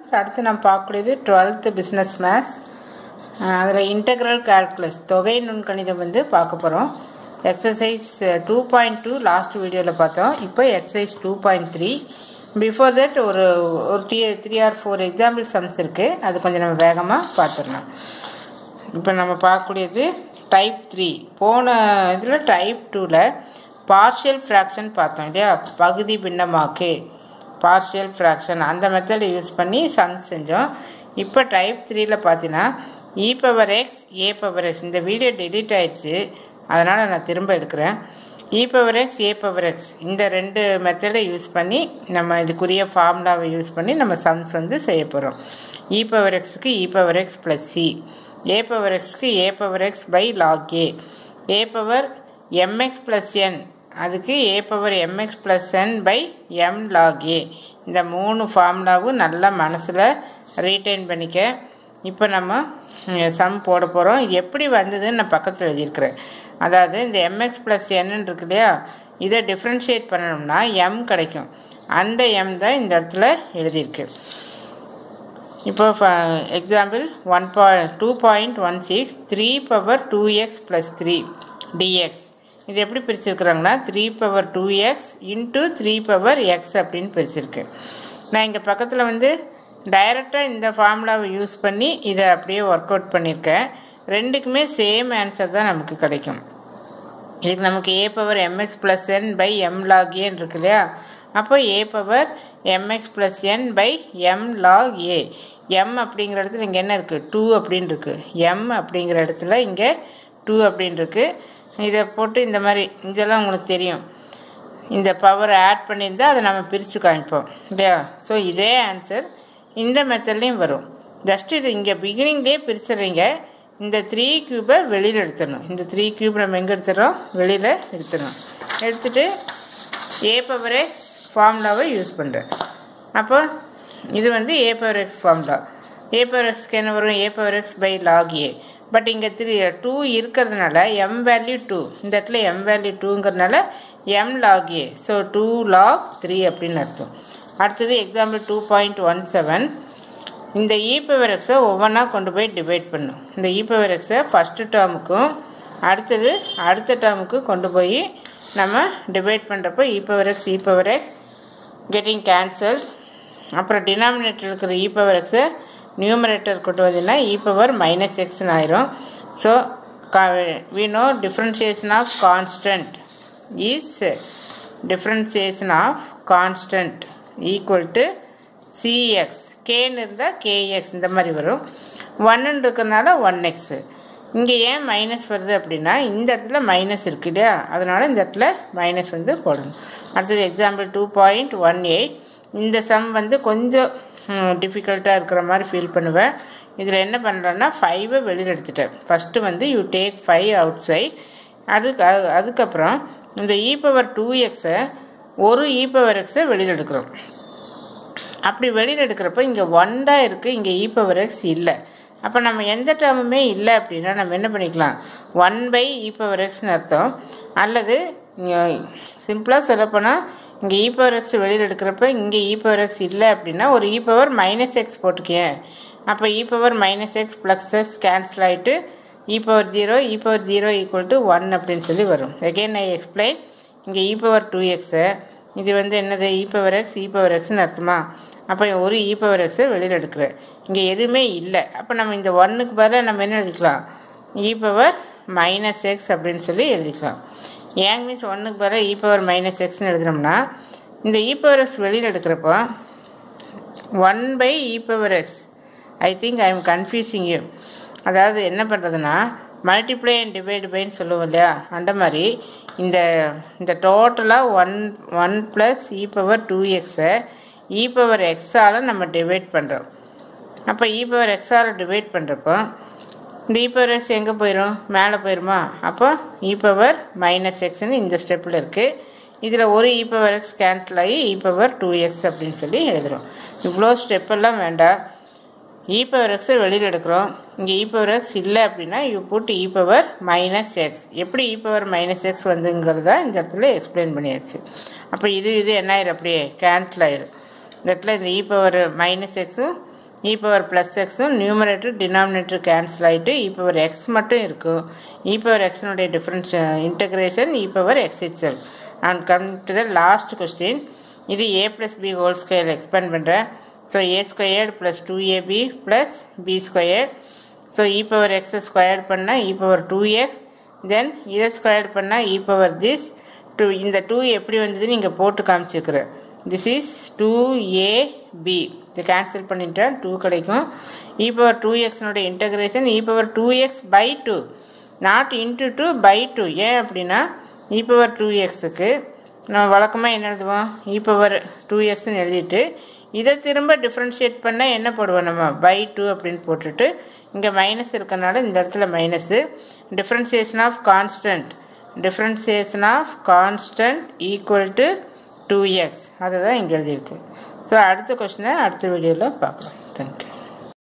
students அடுத்து நம்ம பார்க்கக்கூடியது டுவெல்த்து பிஸ்னஸ் மேத்ஸ் அதில் இன்டெக்ரல் கால்குலஸ் தொகை நுண்கணிதம் வந்து பார்க்க போகிறோம் exercise two point two last வீடியோவில் பார்த்தோம் இப்போ exercise two point three before that ஒரு ஒரு டி three or four example sums இருக்குது அது கொஞ்சம் நம்ம வேகமாக பார்த்துடலாம் இப்போ நம்ம பார்க்கக்கூடியது டைப் த்ரீ போன இதில் டைப் டூவில் பார்ஷியல் ஃப்ராக்ஷன் பார்த்தோம் இல்லையா பகுதி பின்னமாக்கு பார்ஷியல் ஃப்ராக்ஷன் அந்த மெத்தடை யூஸ் பண்ணி சம்ஸ் செஞ்சோம் இப்போ டைப் த்ரீயில் பார்த்தீங்கன்னா e power x a power x இந்த வீடியோ டெலிட் ஆயிடுச்சு அதனால் நான் திரும்ப எடுக்கிறேன் e power x a power x இந்த ரெண்டு மெத்தடை யூஸ் பண்ணி நம்ம இதுக்குரிய ஃபார்முலாவை யூஸ் பண்ணி நம்ம சம்ஸ் வந்து செய்ய போகிறோம் இ பவர் எக்ஸுக்கு e power x plus c a power எக்ஸ்க்கு a power x by log a a power m x plus n அதுக்கு a power m x plus n by m log a இந்த மூணு ஃபார்முலாவும் நல்லா மனசில் ரீட்டைன் பண்ணிக்க இப்போ நம்ம சம் போட போகிறோம் இது எப்படி வந்ததுன்னு நான் பக்கத்தில் எழுதியிருக்கிறேன் அதாவது இந்த எம்எக்ஸ் ப்ளஸ் என்னு இருக்கு இல்லையா இதை டிஃப்ரென்ஷியேட் பண்ணணும்னா எம் கிடைக்கும் அந்த எம் தான் இந்த இடத்துல எழுதியிருக்கு இப்போ example one point two point one six three power two x plus three d x இது எப்படி பிரிச்சிருக்கிறாங்கன்னா three power two x into three power x அப்படின்னு பிரிச்சிருக்கு நான் இங்கே பக்கத்தில் வந்து டைரெக்டாக இந்த ஃபார்முலாவை யூஸ் பண்ணி இதை அப்படியே ஒர்க் அவுட் பண்ணியிருக்கேன் ரெண்டுக்குமே சேம் ஆன்சர் தான் நமக்கு கிடைக்கும் இதுக்கு நமக்கு a power m x plus n by m log ஏன்னு இருக்கு இல்லையா அப்போ a power m x plus n by m log a m அப்படிங்கிற இடத்துல இங்கே என்ன இருக்குது டூ அப்படின்னு இருக்குது எம் அப்படிங்கிற இடத்துல இங்கே டூ அப்படின்னு இருக்குது இதை போட்டு இந்த மாதிரி இதெல்லாம் உங்களுக்கு தெரியும் இந்த பவரை ஆட் பண்ணியிருந்தால் அதை நம்ம பிரித்து காமிப்போம் இல்லையா ஸோ இதே ஆன்சர் இந்த மெத்தட்லேயும் வரும் ஜஸ்ட் இது இங்கே பிகினிங்லேயே பிரிச்சிடுறீங்க இந்த த்ரீ க்யூபை வெளியில் எடுத்துடணும் இந்த த்ரீ க்யூப் நம்ம எங்கே எடுத்துடுறோம் வெளியில் எடுத்துடணும் எடுத்துட்டு ஏ பவர் எக்ஸ் ஃபார்முலாவை யூஸ் பண்ணுறேன் அப்போ இது வந்து a power x formula a power எக்ஸ்க்கு என்ன வரும் a power x by log a but இங்கே த்ரீ டூ இருக்கிறதுனால எம் வேல்யூ டூ இந்த இடத்துல எம் வேல்யூ டூங்கிறதுனால m log a so two log three அப்படின்னு அர்த்தம் அடுத்தது example two point one seven இந்த இ பவர் எக்ஸை ஒவ்வொன்றா கொண்டு போய் டிவைட் பண்ணும் இந்த இ பவர் எக்ஸை ஃபஸ்ட்டு டேர்முக்கும் அடுத்தது அடுத்த டேர்முக்கு கொண்டு போய் நம்ம டிவைட் பண்ணுறப்போ e power x e power x getting cancel அப்புறம் டினாமினேட்டர் இருக்கிற இ பவர் எக்ஸை நியூமரேட்டர் கொண்டு வந்தீங்கன்னா இ பவர் மைனஸ் எக்ஸ்னு ஆயிரும் so we know differentiation of constant is differentiation of constant equal to c x கேன்னு இருந்தால் கேஎக்ஸ் இந்த மாதிரி வரும் ஒன்னு இருக்கிறதுனால ஒன் எக்ஸு இங்கே ஏன் மைனஸ் வருது அப்படின்னா இந்த இடத்துல மைனஸ் இருக்கு இல்லையா அதனால் இந்த இடத்துல மைனஸ் வந்து போடணும் அடுத்தது example two point one eight இந்த சம் வந்து கொஞ்சம் டிஃபிகல்ட்டாக இருக்கிற மாதிரி ஃபீல் பண்ணுவேன் இதில் என்ன பண்ணுறேன்னா ஃபைவை வெளியில் எடுத்துட்டேன் ஃபஸ்ட்டு வந்து you take five outside அதுக்கு அதுக்கப்புறம் இந்த இ பவர் டூ எக்ஸை ஒரு இ பவர் எக்ஸை வெளியில் எடுக்கிறோம் அப்படி வெளியில் எடுக்கிறப்ப இங்கே ஒன் தான் இருக்குது இங்கே இ பவர் எக்ஸ் இல்லை அப்போ நம்ம எந்த டேர்முமே இல்லை அப்படின்னா நம்ம என்ன பண்ணிக்கலாம் ஒன் பை இ பவர் எக்ஸ்னு அர்த்தம் அல்லது சிம்பிளாக சொல்லப்போனால் இங்கே இ பவர் எக்ஸ் வெளியில் எடுக்கிறப்ப இங்கே இ பவர் எக்ஸ் இல்லை அப்படின்னா ஒரு இ பவர் மைனஸ் எக்ஸ் போட்டுக்கேன் அப்போ e power minus x plus x cancel ஆகிட்டு e power zero e power zero equal to one அப்படின்னு சொல்லி வரும் அகெயின் ஐ எக்ஸ்பிளைன் இங்கே இ பவர் டூ எக்ஸு இது வந்து என்னது e power x e power எக்ஸ்னு அர்த்தமா அப்போ ஒரு இ பவர் எக்ஸை வெளியில் எடுக்கிறேன் இங்கே எதுவுமே இல்லை அப்போ நம்ம இந்த ஒன்றுக்கு பதிலாக நம்ம என்ன எழுதிக்கலாம் இ பவர் மைனஸ் எக்ஸ் அப்படின்னு சொல்லி எழுதிக்கலாம் ஏங் மீன்ஸ் ஒன்றுக்கு பதிலாக இ பவர் மைனஸ் எக்ஸ்னு எழுதுனோம்னா இந்த இ பவர் எக்ஸ் வெளியில் எடுக்கிறப்போ one by e power x I think I am confusing you அதாவது என்ன பண்ணுறதுன்னா மல்டிப்ளை அண்ட் டிவைடு பைன்னு சொல்லுவோம் இல்லையா அந்த மாதிரி இந்த இந்த டோட்டலாக one one plus e power two எக்ஸை இ பவர் எக்ஸால் நம்ம டிவைட் பண்ணுறோம் அப்போ இ பவர் எக்ஸால் டிவைட் பண்ணுறப்போ இந்த இ பவர் எக்ஸ் எங்கே போயிடும் மேலே போயிடுமா அப்போ இ பவர் மைனஸ் எக்ஸ்னு இந்த ஸ்டெப்பில் இருக்குது இதில் ஒரு இ பவர் எக்ஸ் கேன்சல் ஆகி இ பவர் டூ எக்ஸ் அப்படின்னு சொல்லி எழுதுகிறோம் இவ்வளோ ஸ்டெப்பெல்லாம் வேண்டாம் இ பவர் எக்ஸை வெளியில் எடுக்கிறோம் இங்கே இ பவர் எக்ஸ் இல்லை அப்படின்னா you put e power minus x எப்படி இ பவர் மைனஸ் எக்ஸ் வந்துங்கிறத இந்த இடத்துல எக்ஸ்பிளைன் பண்ணியாச்சு அப்போ இது இது என்ன ஆயிரும் அப்படியே கேன்சல் ஆயிரும் இந்த இடத்துல இந்த இ பவர் மைனஸ் எக்ஸும் இ பவர் ப்ளஸ் எக்ஸும் நியூமரேட்டர் டினாமினேட்டர் கேன்சல் ஆகிட்டு இ பவர் எக்ஸ் மட்டும் இருக்கும் இ பவர் எக்ஸினுடைய difference integration e power x itself and come to the last question இது A plus B whole square expand பண்ணுறேன் so A square plus two AB plus B square so e power எக்ஸை square பண்ணால் e power two x then இதை square பண்ணால் e power this two இந்த two எப்படி வந்ததுன்னு இங்கே போட்டு காமிச்சிருக்கிறேன் this is two A B இதை கேன்சல் பண்ணிட்டேன் டூ கிடைக்கும் இ பவர் டூ எக்ஸ்னுடைய integration e power two x by two not into two by two ஏன் அப்படின்னா இ பவர் டூ எக்ஸுக்கு நம்ம வழக்கமாக என்ன எழுதுவோம் இ பவர் டூ எக்ஸ்ன்னு எழுதிட்டு இதை திரும்ப டிஃப்ரென்ஷியேட் பண்ணால் என்ன போடுவோம் நம்ம பை டூ அப்படின்னு போட்டுட்டு இங்கே மைனஸ் இருக்கனால இந்த இடத்துல minus differentiation of constant differentiation of constant equal to two x அதை தான் இங்கே எழுதியிருக்கு ஸோ அடுத்த கொஸ்டினை அடுத்த வீடியோவில் பார்க்கலாம் தேங்க்யூ